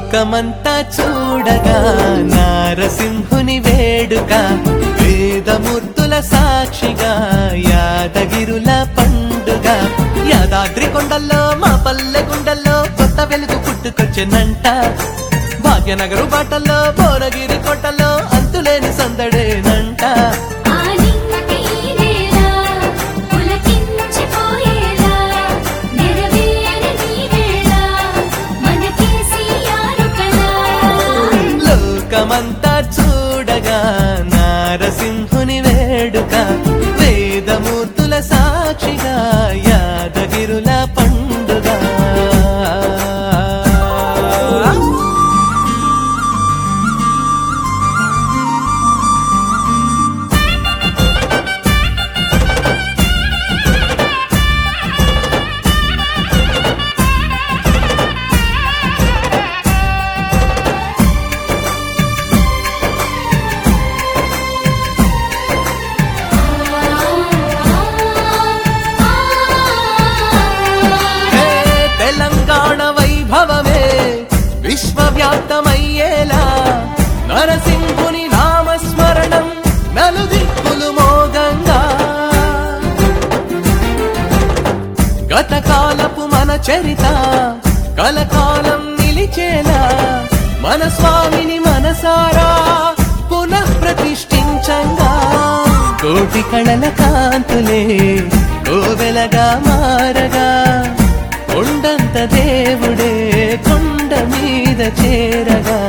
లోకమంతా చూడగా నారసింహుని వేడుక వేదమూర్తుల సాక్షిగా యాదగిరుల పండుగ యాదాద్రి కొండల్లో మా పల్లె గుండెల్లో కొత్త వెలుగు పుట్టుకొచ్చెనంట భాగ్యనగరు బాటల్లో భువనగిరి కోటల్లో అంతులేని సందడేనంట ఆలింగేరా పులకించిపోయేలా నెరవేరి నీవేళ మనకేసి ఆరుకలా లోకమంతా చూడగా నారసింహుని వేడుక వేదమూర్తుల సాక్షిగా యాదగిరుల పండుగ హే తెలంగాణ వైభవమే విశ్వవ్యాప్తమయ్యేలా నరసింహుని నామస్మరణం నలుదిక్కులు మోగంగా గతకాలపు మన చరిత కలకాలం నిలిచేలా మన స్వామిని మనసారా పునః ప్రతిష్ఠించంగా కోటి కళల కాంతులే కోవెలగా మారగా కొండంత దేవుడే కొండ మీద చేరగా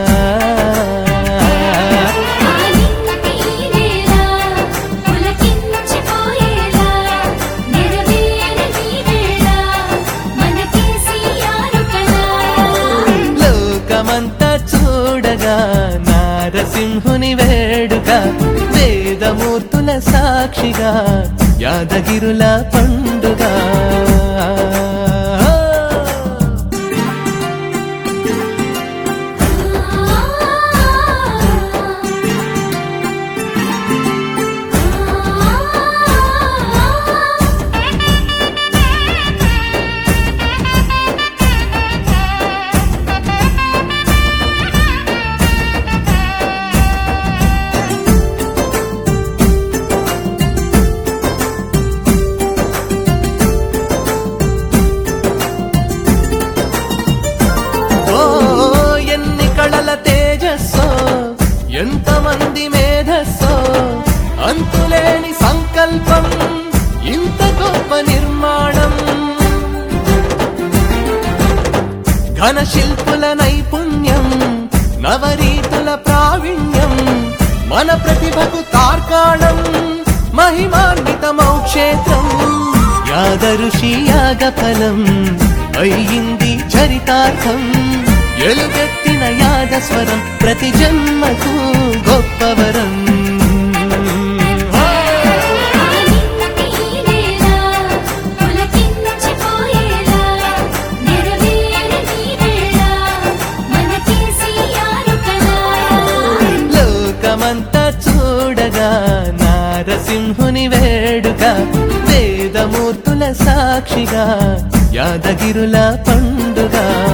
ఆలింగేరా పులకించిపోయేలా నెరవేరి నీవేళ మనకేసి ఆరుకలా లోకమంతా చూడగా నారసింహుని వేడుక వేదమూర్తుల సాక్షిగా యాదగిరుల పండుగ ఓ ఎన్ని కళల తేజస్సో ఎంతమంది మేధస్సో అంతులేని సంకల్పం ఇంత గొప్ప నిర్మాణం ఘన శిల్పుల నైపుణ్యం నవరీతుల ప్రావీణ్యం మన ప్రతిభకు తార్కాణం మహిమాన్వితమౌ క్షేత్రం యాదరుషి యాగఫలం అయ్యింది చరితార్థం ఎలుగెత్తిన యాదస్వరం ప్రతి జన్మకు గొప్పవరం ఆలింగేరా పులకించిపోయేలా నెరవేరి నీవేళ మనకేసి ఆరుకలా లోకమంతా చూడగా నారసింహుని వేడుక వేదమూర్తుల సాక్షిగా యాదగిరుల పండుగ